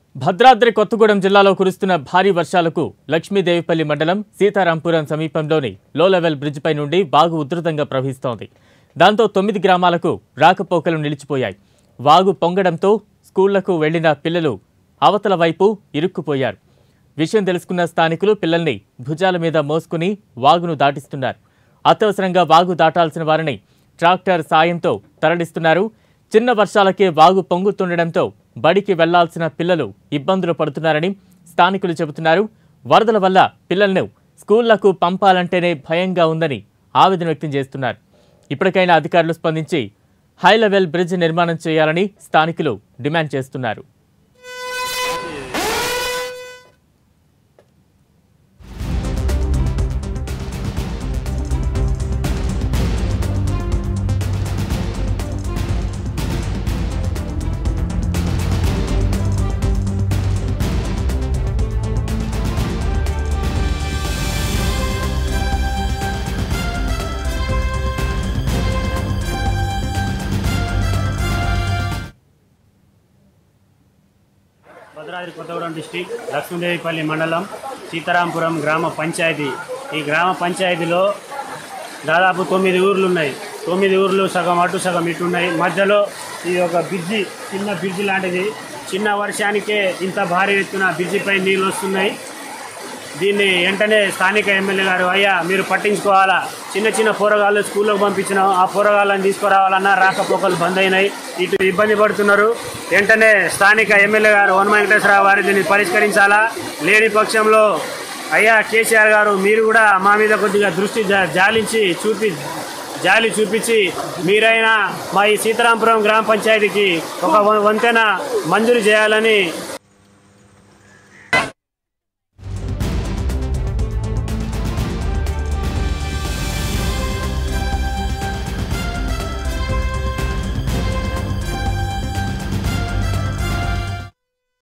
భద్రాద్రి కొత్తగూడెం జిల్లాలో కురుస్తున్న భారీ వర్షాలకు లక్ష్మీదేవిపల్లి మండలం సీతారాంపురం సమీపంలోని లో లెవెల్ బ్రిడ్జిపై నుండి వాగు ఉధృతంగా ప్రవహిస్తోంది దాంతో తొమ్మిది గ్రామాలకు రాకపోకలు నిలిచిపోయాయి వాగు పొంగడంతో స్కూళ్లకు వెళ్లిన పిల్లలు అవతల వైపు ఇరుక్కుపోయారు విషయం తెలుసుకున్న స్థానికులు పిల్లల్ని భుజాల మీద మోసుకుని వాగును దాటిస్తున్నారు అత్యవసరంగా వాగు దాటాల్సిన వారిని ట్రాక్టర్ సాయంతో తరలిస్తున్నారు చిన్న వర్షాలకే వాగు పొంగుతుండటంతో బడికి వెళ్లాల్సిన పిల్లలు ఇబ్బందులు పడుతున్నారని స్థానికులు చెబుతున్నారు వరదల వల్ల పిల్లలను స్కూళ్లకు పంపాలంటేనే భయంగా ఉందని ఆవేదన వ్యక్తం చేస్తున్నారు ఇప్పటికైనా అధికారులు స్పందించి హై లెవెల్ బ్రిడ్జ్ నిర్మాణం చేయాలని స్థానికులు డిమాండ్ చేస్తున్నారు భద్రాద్రి కొత్తగూడెం డిస్టిక్ లక్ష్మీదేవిపల్లి మండలం సీతారాంపురం గ్రామ పంచాయతీ ఈ గ్రామ పంచాయతీలో దాదాపు తొమ్మిది ఊర్లు ఉన్నాయి తొమ్మిది ఊర్లు సగం అటు సగం ఇటు ఉన్నాయి మధ్యలో ఈ ఒక బ్రిడ్జి చిన్న బ్రిడ్జి లాంటిది చిన్న వర్షానికే ఇంత భారీ ఎత్తున బ్రిడ్జిపై నీళ్ళు వస్తున్నాయి దీన్ని వెంటనే స్థానిక ఎమ్మెల్యే గారు అయ్యా మీరు పట్టించుకోవాలా చిన్న చిన్న పోరగాళ్ళు స్కూల్లోకి పంపించినాం ఆ పోరగాళ్ళని తీసుకురావాలన్నా రాకపోకలు బంద్ అయినాయి ఇటు ఇబ్బంది పడుతున్నారు వెంటనే స్థానిక ఎమ్మెల్యే గారు వన వెంకటేశ్వరరావు గారు దీన్ని పరిష్కరించాలా లేని పక్షంలో అయ్యా కేసీఆర్ గారు మీరు కూడా మా మీద కొద్దిగా దృష్టి జా- జాలించి చూపి జాలి చూపించి మీరైనా మా ఈ సీతారాంపురం గ్రామ పంచాయతీకి ఒక వ- వంతెన మంజూరు చేయాలని